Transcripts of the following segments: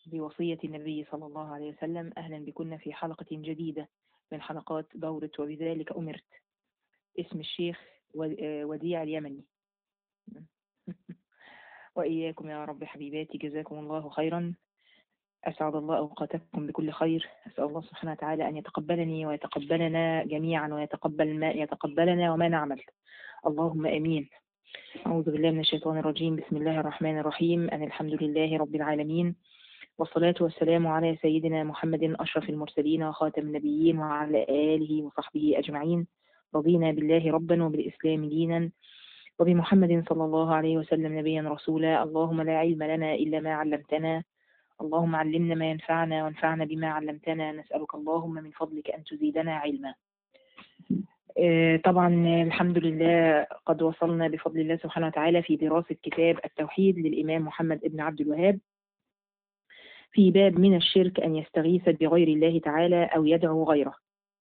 بوصية النبي صلى الله عليه وسلم أهلا بكنا في حلقة جديدة من حلقات دورة وبذلك أمرت اسم الشيخ وديع اليمني وإياكم يا رب حبيباتي جزاكم الله خيرا أسعد الله أوقاتكم بكل خير أسأل الله سبحانه وتعالى أن يتقبلني ويتقبلنا جميعا ويتقبل ما يتقبلنا وما نعمل اللهم آمين أعوذ بالله من الشيطان الرجيم بسم الله الرحمن الرحيم أن الحمد لله رب العالمين والصلاة والسلام على سيدنا محمد أشرف المرسلين وخاتم النبيين وعلى آله وصحبه أجمعين رضينا بالله ربا وبالإسلام دينا وبمحمد صلى الله عليه وسلم نبيا رسولا اللهم لا علم لنا إلا ما علمتنا اللهم علمنا ما ينفعنا وانفعنا بما علمتنا نسألك اللهم من فضلك أن تزيدنا علما طبعا الحمد لله قد وصلنا بفضل الله سبحانه وتعالى في دراسة كتاب التوحيد للإمام محمد بن عبد الوهاب في باب من الشرك أن يستغيث بغير الله تعالى أو يدعو غيره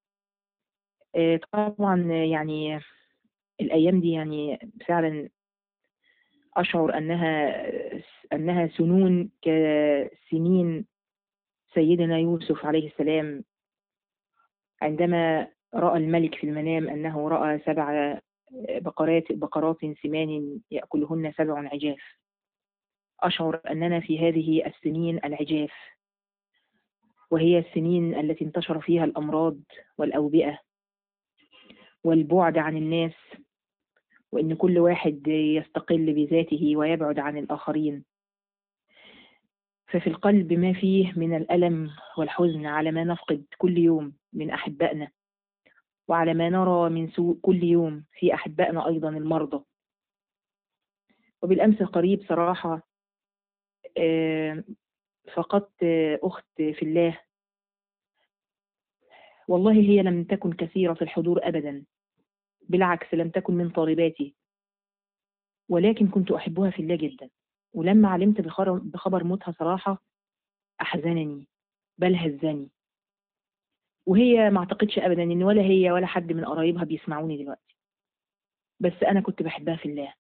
طبعا يعني الأيام دي يعني فعلا أشعر أنها أنها سنون كسنين سيدنا يوسف عليه السلام عندما رأى الملك في المنام أنه رأى سبع بقرات بقرات سمان يأكلهن سبع عجاف أشعر أننا في هذه السنين العجاف وهي السنين التي انتشر فيها الأمراض والأوبئة والبعد عن الناس وإن كل واحد يستقل بذاته ويبعد عن الآخرين ففي القلب ما فيه من الألم والحزن على ما نفقد كل يوم من أحبائنا وعلى ما نرى من سوء كل يوم في أحبائنا أيضا المرضى وبالأمس القريب صراحة فقدت أخت في الله والله هي لم تكن كثيرة في الحضور أبدا بالعكس لم تكن من طالباتي ولكن كنت أحبها في الله جدا ولما علمت بخبر موتها صراحة أحزنني بل هزني وهي ما اعتقدش ابدا ان ولا هي ولا حد من قرايبها بيسمعوني دلوقتي بس انا كنت بحبها في الله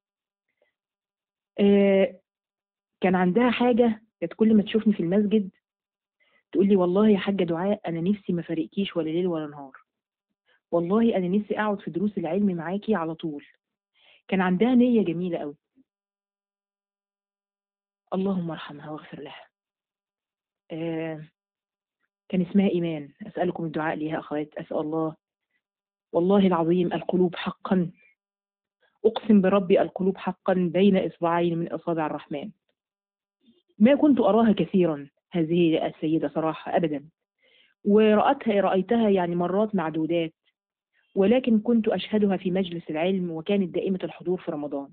آه كان عندها حاجه كانت كل ما تشوفني في المسجد تقول لي والله يا حاجه دعاء انا نفسي ما فارقكيش ولا ليل ولا نهار والله انا نفسي اقعد في دروس العلم معاكي على طول كان عندها نيه جميله قوي اللهم ارحمها واغفر لها آه كان اسمها إيمان أسألكم الدعاء ليها أخوات أسأل الله والله العظيم القلوب حقا أقسم بربي القلوب حقا بين إصبعين من أصابع الرحمن ما كنت أراها كثيرا هذه السيدة صراحة أبدا ورأتها رأيتها يعني مرات معدودات ولكن كنت أشهدها في مجلس العلم وكانت دائمة الحضور في رمضان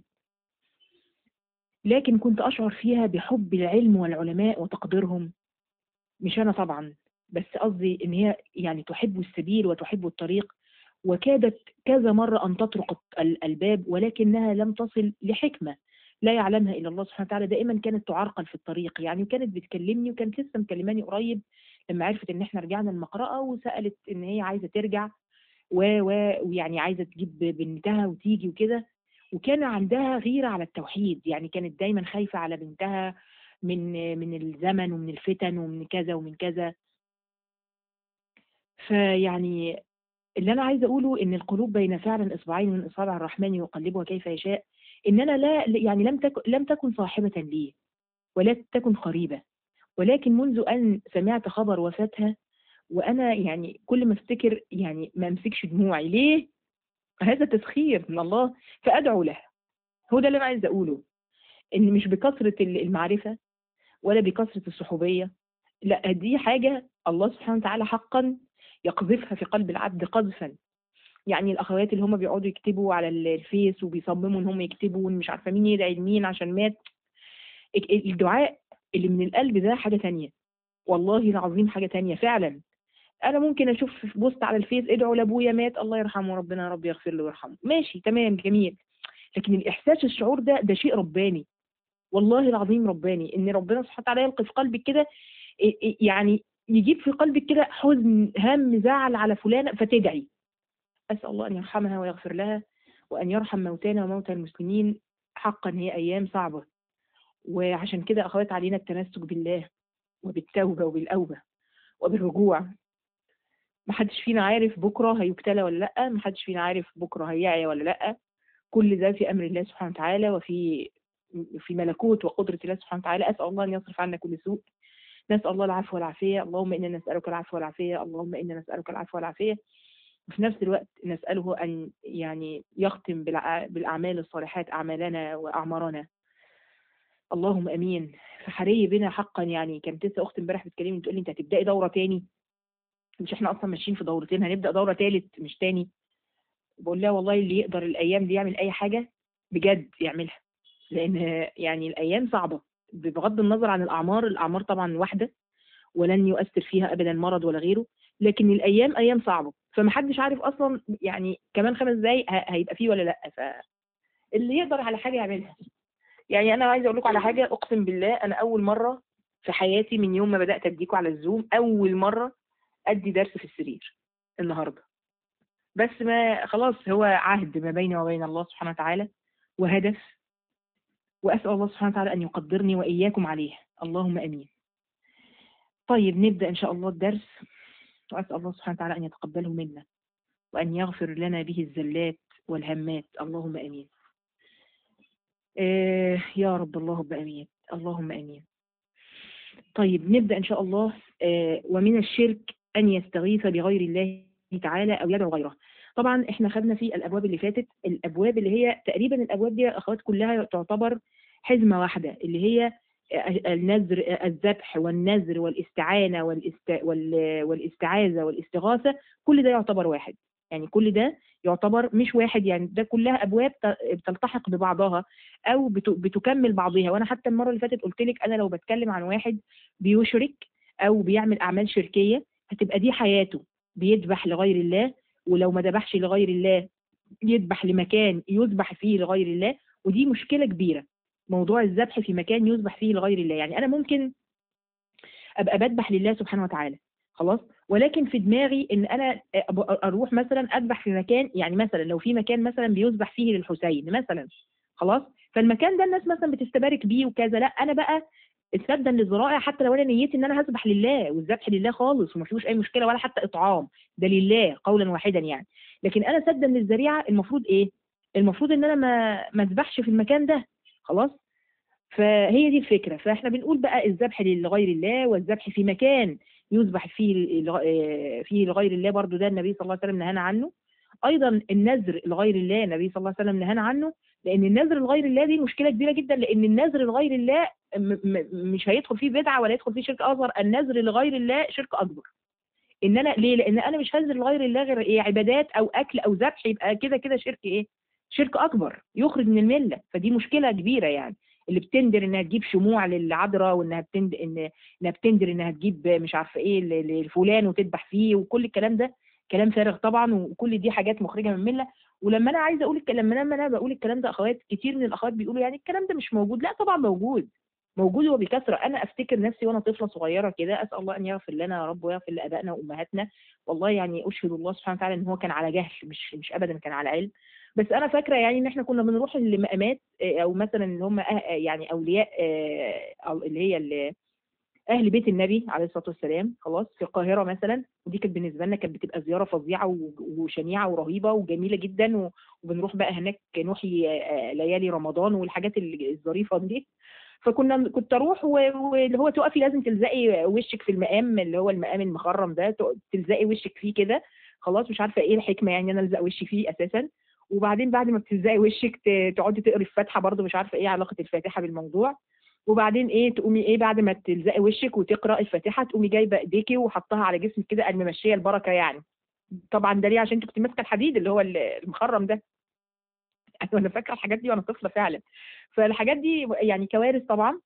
لكن كنت أشعر فيها بحب العلم والعلماء وتقديرهم مش أنا طبعا بس قصدي ان هي يعني تحب السبيل وتحب الطريق وكادت كذا مرة أن تطرق الباب ولكنها لم تصل لحكمة لا يعلمها إلا الله سبحانه وتعالى دائما كانت تعرقل في الطريق يعني وكانت بتكلمني وكانت لسه مكلماني قريب لما عرفت إن إحنا رجعنا المقرأة وسألت إن هي عايزة ترجع ويعني عايزة تجيب بنتها وتيجي وكده وكان عندها غيرة على التوحيد يعني كانت دايما خايفة على بنتها من من الزمن ومن الفتن ومن كذا ومن كذا فيعني اللي انا عايزه اقوله ان القلوب بين فعلا اصبعين من اصابع الرحمن يقلبها كيف يشاء ان انا لا يعني لم تكن لم تكن صاحبه لي ولا تكن قريبه ولكن منذ ان سمعت خبر وفاتها وانا يعني كل ما افتكر يعني ما امسكش دموعي ليه؟ هذا تسخير من الله فادعو له هو ده اللي انا عايزه اقوله ان مش بكثره المعرفه ولا بكثره الصحوبيه لا دي حاجه الله سبحانه وتعالى حقا يقذفها في قلب العبد قذفا يعني الاخوات اللي هم بيقعدوا يكتبوا على الفيس وبيصمموا ان هم يكتبوا مش عارفه مين يدعي لمين عشان مات الدعاء اللي من القلب ده حاجه تانية والله العظيم حاجه تانية فعلا انا ممكن اشوف في بوست على الفيس ادعوا لابويا مات الله يرحمه ربنا يا رب يغفر له ويرحمه ماشي تمام جميل لكن الاحساس الشعور ده ده شيء رباني والله العظيم رباني ان ربنا سبحانه وتعالى يلقي في قلبك كده يعني يجيب في قلبك كده حزن هم زعل على فلانة فتدعي أسأل الله أن يرحمها ويغفر لها وأن يرحم موتانا وموتى المسلمين حقا هي أيام صعبة وعشان كده أخوات علينا التمسك بالله وبالتوبة وبالأوبة وبالرجوع محدش فينا عارف بكرة هيبتلى ولا لأ محدش فينا عارف بكرة هيعيا ولا لأ كل ده في أمر الله سبحانه وتعالى وفي في ملكوت وقدرة الله سبحانه وتعالى أسأل الله أن يصرف عنا كل سوء نسأل الله العفو والعافية اللهم إنا نسألك العفو والعافية اللهم إنا نسألك العفو والعافية وفي نفس الوقت نسأله أن يعني يختم بالع- بالأعمال الصالحات أعمالنا وأعمارنا اللهم امين فحري بنا حقا يعني كانت لسه اختي امبارح بتكلمني بتقول لي انت هتبداي دوره تاني مش احنا اصلا ماشيين في دورتين هنبدا دوره تالت مش تاني بقول لها والله اللي يقدر الايام دي يعمل اي حاجه بجد يعملها لان يعني الايام صعبه بغض النظر عن الاعمار الاعمار طبعا واحده ولن يؤثر فيها ابدا مرض ولا غيره لكن الايام ايام صعبه فمحدش عارف اصلا يعني كمان خمس دقايق ه- هيبقى فيه ولا لا فاللي يقدر على حاجه يعملها يعني انا عايزه اقول لكم على حاجه اقسم بالله انا اول مره في حياتي من يوم ما بدات اديكم على الزوم اول مره ادي درس في السرير النهارده بس ما خلاص هو عهد ما بيني وبين الله سبحانه وتعالى وهدف واسال الله سبحانه وتعالى ان يقدرني واياكم عليه اللهم امين طيب نبدا ان شاء الله الدرس واسال الله سبحانه وتعالى ان يتقبله منا وان يغفر لنا به الزلات والهمات اللهم امين آه يا رب اللهم امين اللهم امين طيب نبدا ان شاء الله آه ومن الشرك ان يستغيث بغير الله تعالى او يدعو غيره طبعا احنا خدنا في الابواب اللي فاتت الابواب اللي هي تقريبا الابواب دي يا اخوات كلها تعتبر حزمه واحده اللي هي آه، النذر آه، الذبح والنذر والاستعانه والاست... وال... والاستعاذه والاستغاثه كل ده يعتبر واحد يعني كل ده يعتبر مش واحد يعني ده كلها ابواب ت- بتلتحق ببعضها او بت- بتكمل بعضها وانا حتى المره اللي فاتت قلت لك انا لو بتكلم عن واحد بيشرك او بيعمل اعمال شركيه هتبقى دي حياته بيذبح لغير الله ولو ما ذبحش لغير الله يذبح لمكان يذبح فيه لغير الله ودي مشكله كبيره موضوع الذبح في مكان يذبح فيه لغير الله يعني انا ممكن ابقى بذبح لله سبحانه وتعالى خلاص ولكن في دماغي ان انا أب- اروح مثلا اذبح في مكان يعني مثلا لو في مكان مثلا بيذبح فيه للحسين مثلا خلاص فالمكان ده الناس مثلا بتستبارك بيه وكذا لا انا بقى سدا للذرائع حتى لو انا نيتي ان انا هذبح لله والذبح لله خالص وما فيهوش اي مشكله ولا حتى اطعام ده لله قولا واحدا يعني لكن انا سدا للذريعه المفروض ايه المفروض ان انا ما ما اذبحش في المكان ده خلاص فهي دي الفكره فاحنا بنقول بقى الذبح لغير الله والذبح في مكان يذبح فيه لغ- آه، فيه لغير الله برضو ده النبي صلى الله عليه وسلم نهانا عنه ايضا النذر لغير الله النبي صلى الله عليه وسلم نهانا عنه لان النذر لغير الله دي مشكله كبيره جدا لان النذر لغير الله م- م- مش هيدخل فيه بدعه ولا يدخل فيه شرك اصغر النذر لغير الله شرك اكبر ان انا ليه لان انا مش هنذر لغير الله غير ايه عبادات او اكل او ذبح يبقى كده كده شرك ايه شرك اكبر يخرج من المله فدي مشكله كبيره يعني اللي بتندر انها تجيب شموع للعذراء وانها بتند ان انها بتندر انها تجيب مش عارفه ايه ل- لفلان وتذبح فيه وكل الكلام ده كلام فارغ طبعا وكل دي حاجات مخرجه من المله ولما انا عايزه اقول الكلام لما انا بقول الكلام ده اخوات كتير من الاخوات بيقولوا يعني الكلام ده مش موجود لا طبعا موجود موجود وبكثره انا افتكر نفسي وانا طفله صغيره كده اسال الله ان يغفر لنا يا رب ويغفر لابائنا وامهاتنا والله يعني اشهد الله سبحانه وتعالى ان هو كان على جهل مش مش ابدا كان على علم بس انا فاكره يعني ان احنا كنا بنروح لمقامات آه، او مثلا اللي هم أه- يعني اولياء آه، او اللي هي اللي اهل بيت النبي عليه الصلاه والسلام خلاص في القاهره مثلا ودي كانت بالنسبه لنا كانت بتبقى زياره فظيعه و- وشنيعه ورهيبه وجميله جدا و- وبنروح بقى هناك نحيي آه، ليالي رمضان والحاجات ال- الظريفه دي فكنا كنت اروح و- واللي هو تقفي لازم تلزقي وشك في المقام اللي هو المقام المخرم ده تق- تلزقي وشك فيه كده خلاص مش عارفه ايه الحكمه يعني انا الزق وشي فيه اساسا وبعدين بعد ما بتلزقي وشك ت- تقعدي تقري الفاتحه برضو مش عارفه ايه علاقه الفاتحه بالموضوع وبعدين ايه تقومي ايه بعد ما تلزقي وشك وتقرا الفاتحه تقومي جايبه ايديكي وحطها على جسمك كده قال ممشيه البركه يعني طبعا ده ليه عشان انت كنت ماسكه الحديد اللي هو ال- المخرم ده انا فاكره الحاجات دي وانا طفله فعلا فالحاجات دي يعني كوارث طبعا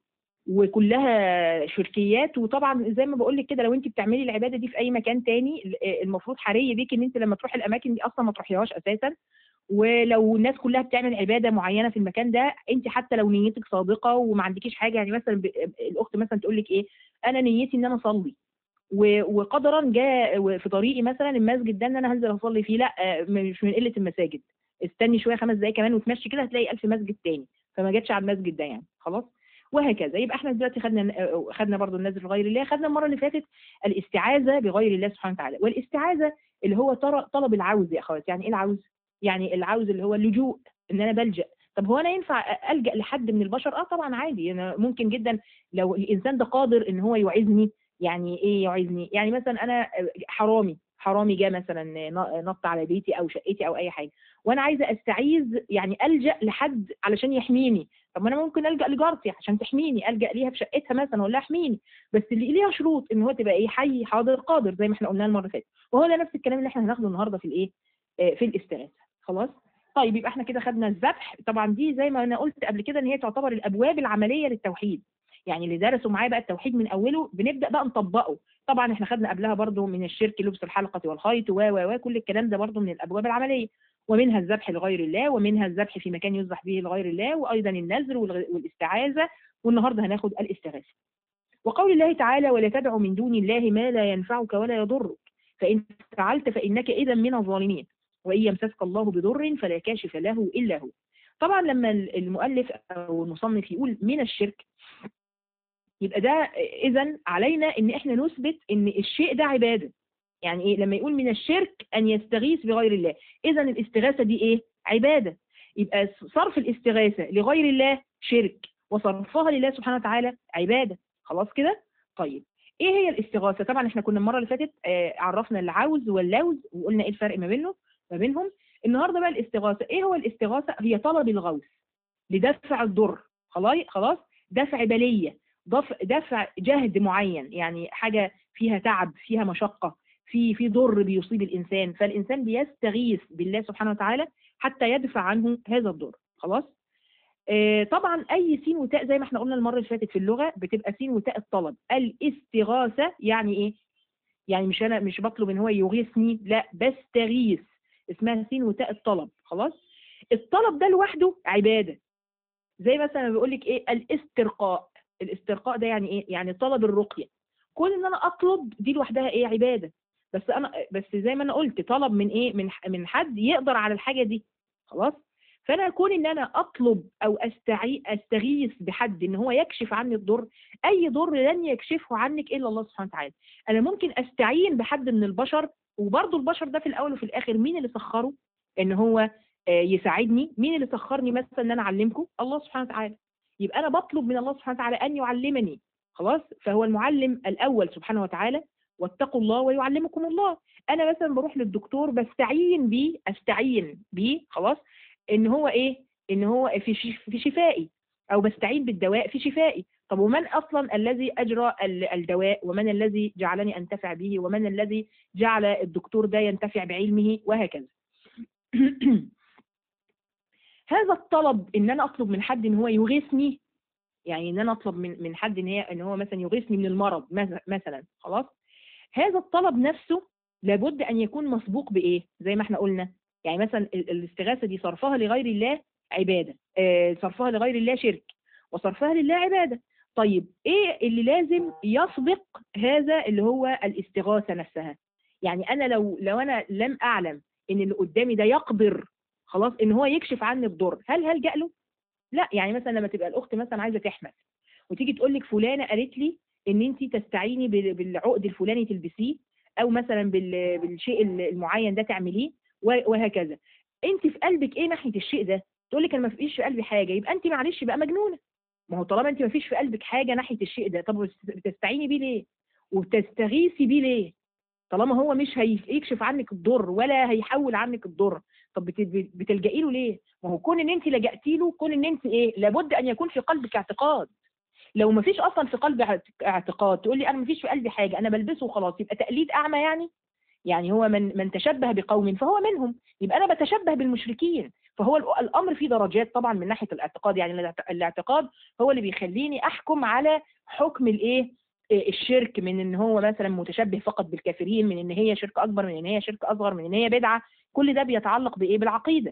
وكلها شركيات وطبعا زي ما بقول لك كده لو انت بتعملي العباده دي في اي مكان تاني ال- المفروض حري بيك ان انت لما تروحي الاماكن دي اصلا ما تروحيهاش اساسا ولو الناس كلها بتعمل عباده معينه في المكان ده انت حتى لو نيتك صادقه وما عندكيش حاجه يعني مثلا ب- الاخت مثلا تقول لك ايه انا نيتي ان انا اصلي و- وقدرا جاء في طريقي مثلا المسجد ده ان انا هنزل اصلي فيه لا آه، مش من قله المساجد استني شويه خمس دقايق كمان وتمشي كده هتلاقي ألف مسجد تاني فما جاتش على المسجد ده يعني خلاص وهكذا يبقى احنا دلوقتي خدنا خدنا برضو النذر لغير الله خدنا المره اللي فاتت الاستعاذه بغير الله سبحانه وتعالى والاستعاذه اللي هو طلب العوز يا اخوات يعني ايه العوز يعني العوز اللي هو اللجوء ان انا بلجا طب هو انا ينفع الجا لحد من البشر اه طبعا عادي انا ممكن جدا لو الانسان ده قادر ان هو يعيذني يعني ايه يعيذني يعني مثلا انا حرامي حرامي جه مثلا نط على بيتي او شقتي او اي حاجه وانا عايزه استعيذ يعني الجا لحد علشان يحميني طب ما انا ممكن الجا لجارتي عشان تحميني الجا ليها في شقتها مثلا ولا احميني بس اللي ليها شروط ان هو تبقى ايه حي حاضر قادر زي ما احنا قلنا المره اللي فاتت وهو ده نفس الكلام اللي احنا هناخده النهارده في الايه في الاستغاثه خلاص طيب يبقى احنا كده خدنا الذبح طبعا دي زي ما انا قلت قبل كده ان هي تعتبر الابواب العمليه للتوحيد يعني اللي درسوا معايا بقى التوحيد من اوله بنبدا بقى نطبقه طبعا احنا خدنا قبلها برضو من الشرك لبس الحلقه والخيط و و كل الكلام ده برضو من الابواب العمليه ومنها الذبح لغير الله ومنها الذبح في مكان يذبح به لغير الله وايضا النذر والاستعاذه والنهارده هناخد الاستغاثه وقول الله تعالى ولا تدع من دون الله ما لا ينفعك ولا يضرك فان فعلت فانك اذا من الظالمين وان يمسسك الله بضر فلا كاشف له الا هو طبعا لما المؤلف او المصنف يقول من الشرك يبقى ده اذا علينا ان احنا نثبت ان الشيء ده عباده يعني ايه لما يقول من الشرك ان يستغيث بغير الله اذا الاستغاثه دي ايه عباده يبقى صرف الاستغاثه لغير الله شرك وصرفها لله سبحانه وتعالى عباده خلاص كده طيب ايه هي الاستغاثه طبعا احنا كنا المره اللي فاتت آه عرفنا العوز واللوز وقلنا ايه الفرق ما بينه ما بينهم النهارده بقى الاستغاثه ايه هو الاستغاثه هي طلب الغوث لدفع الضر خلاص خلاص دفع بليه دفع جهد معين يعني حاجة فيها تعب فيها مشقة في في ضر بيصيب الإنسان فالإنسان بيستغيث بالله سبحانه وتعالى حتى يدفع عنه هذا الضر خلاص آه طبعا أي سين وتاء زي ما احنا قلنا المرة اللي فاتت في اللغة بتبقى سين وتاء الطلب الاستغاثة يعني إيه يعني مش أنا مش بطلب إن هو يغيثني لا بستغيث اسمها سين وتاء الطلب خلاص الطلب ده لوحده عبادة زي مثلا بيقول لك ايه الاسترقاء الاسترقاء ده يعني ايه يعني طلب الرقيه كون ان انا اطلب دي لوحدها ايه عباده بس انا بس زي ما انا قلت طلب من ايه من من حد يقدر على الحاجه دي خلاص فانا كون ان انا اطلب او استعي استغيث بحد ان هو يكشف عني الضر اي ضر لن يكشفه عنك الا الله سبحانه وتعالى انا ممكن استعين بحد من البشر وبرضه البشر ده في الاول وفي الاخر مين اللي سخره ان هو يساعدني مين اللي سخرني مثلا ان انا اعلمكم الله سبحانه وتعالى يبقى انا بطلب من الله سبحانه وتعالى ان يعلمني خلاص فهو المعلم الاول سبحانه وتعالى واتقوا الله ويعلمكم الله انا مثلا بروح للدكتور بستعين بيه استعين بيه خلاص ان هو ايه ان هو في في شفائي او بستعين بالدواء في شفائي طب ومن اصلا الذي اجرى الدواء ومن الذي جعلني انتفع به ومن الذي جعل الدكتور ده ينتفع بعلمه وهكذا هذا الطلب ان انا اطلب من حد ان هو يغيثني يعني ان انا اطلب من من حد ان هي ان هو مثلا يغيثني من المرض مثلا خلاص هذا الطلب نفسه لابد ان يكون مسبوق بايه زي ما احنا قلنا يعني مثلا الاستغاثه دي صرفها لغير الله عباده آه صرفها لغير الله شرك وصرفها لله عباده طيب ايه اللي لازم يسبق هذا اللي هو الاستغاثه نفسها يعني انا لو لو انا لم اعلم ان اللي قدامي ده يقدر خلاص ان هو يكشف عني الضر هل هلجا له لا يعني مثلا لما تبقى الاخت مثلا عايزه تحمل وتيجي تقول لك فلانه قالت لي ان انت تستعيني بالعقد الفلاني تلبسيه او مثلا بالشيء المعين ده تعمليه وهكذا انت في قلبك ايه ناحيه الشيء ده تقول لك انا ما فيش في قلبي حاجه يبقى انت معلش بقى مجنونه ما هو طالما انت ما فيش في قلبك حاجه ناحيه الشيء ده طب بتستعيني بيه ليه وبتستغيثي بيه ليه طالما هو مش هيكشف عنك الضر ولا هيحول عنك الضر طب بتلجئي له ليه ما هو كون ان انت لجأتي له كون ان انت ايه لابد ان يكون في قلبك اعتقاد لو ما فيش اصلا في قلبي اعتقاد تقول لي انا ما فيش في قلبي حاجه انا بلبسه وخلاص يبقى تقليد اعمى يعني يعني هو من من تشبه بقوم فهو منهم يبقى انا بتشبه بالمشركين فهو الامر فيه درجات طبعا من ناحيه الاعتقاد يعني الاعتقاد هو اللي بيخليني احكم على حكم الايه الشرك من ان هو مثلا متشبه فقط بالكافرين من ان هي شرك اكبر من ان هي شرك اصغر من ان هي بدعه كل ده بيتعلق بايه بالعقيده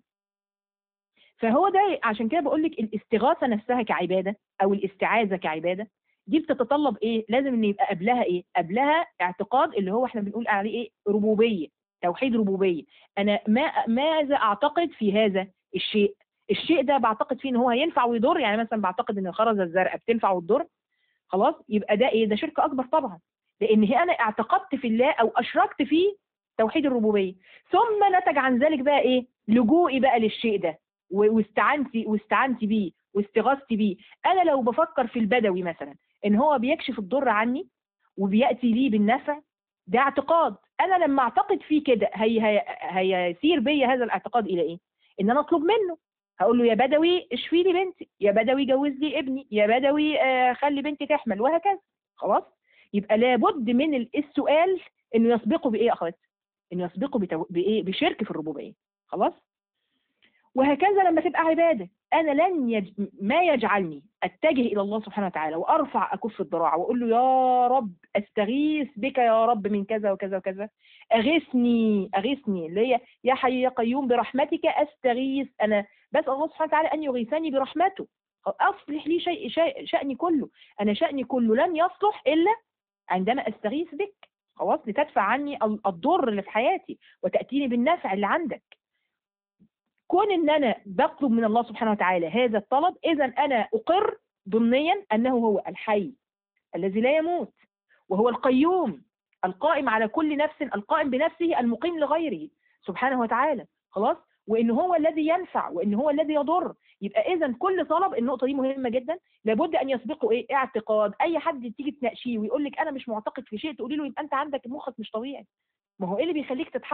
فهو ده عشان كده بقول لك الاستغاثه نفسها كعباده او الاستعاذه كعباده دي بتتطلب ايه لازم ان يبقى قبلها ايه قبلها اعتقاد اللي هو احنا بنقول عليه ايه ربوبيه توحيد ربوبيه انا ما ماذا اعتقد في هذا الشيء الشيء ده بعتقد فيه ان هو هينفع ويضر يعني مثلا بعتقد ان الخرزه الزرقاء بتنفع وتضر خلاص يبقى ده ايه ده شرك اكبر طبعا لان هي انا اعتقدت في الله او اشركت في توحيد الربوبيه ثم نتج عن ذلك بقى ايه لجوئي بقى للشيء ده و- واستعنتي واستعنتي بيه واستغاثتي بيه انا لو بفكر في البدوي مثلا ان هو بيكشف الضر عني وبياتي لي بالنفع ده اعتقاد انا لما اعتقد فيه كده هي هي هيسير بيا هذا الاعتقاد الى ايه ان انا اطلب منه هقول له يا بدوي اشفي لي بنتي يا بدوي جوز لي ابني يا بدوي آه خلي بنتي تحمل وهكذا خلاص يبقى لابد من ال- السؤال انه يسبقه بايه يا اخوات انه يسبقه بتو... بايه بشرك في الربوبيه خلاص وهكذا لما تبقى عباده انا لن يج... ما يجعلني اتجه الى الله سبحانه وتعالى وارفع اكف الضراعه واقول له يا رب استغيث بك يا رب من كذا وكذا وكذا اغثني اغثني اللي هي يا حي يا قيوم برحمتك استغيث انا بسال الله سبحانه وتعالى ان يغيثني برحمته اصلح لي شيء شيء شاني كله انا شاني كله لن يصلح الا عندما استغيث بك خلاص لتدفع عني ال- الضر اللي في حياتي وتاتيني بالنفع اللي عندك كون ان انا بطلب من الله سبحانه وتعالى هذا الطلب اذا انا اقر ضمنيا انه هو الحي الذي لا يموت وهو القيوم القائم على كل نفس القائم بنفسه المقيم لغيره سبحانه وتعالى خلاص وان هو الذي ينفع وان هو الذي يضر يبقى اذا كل طلب النقطه دي مهمه جدا لابد ان يسبقه ايه اعتقاد اي حد تيجي تناقشيه ويقول لك انا مش معتقد في شيء تقولي له يبقى انت عندك مخك مش طبيعي ما هو ايه اللي بيخليك تتحرك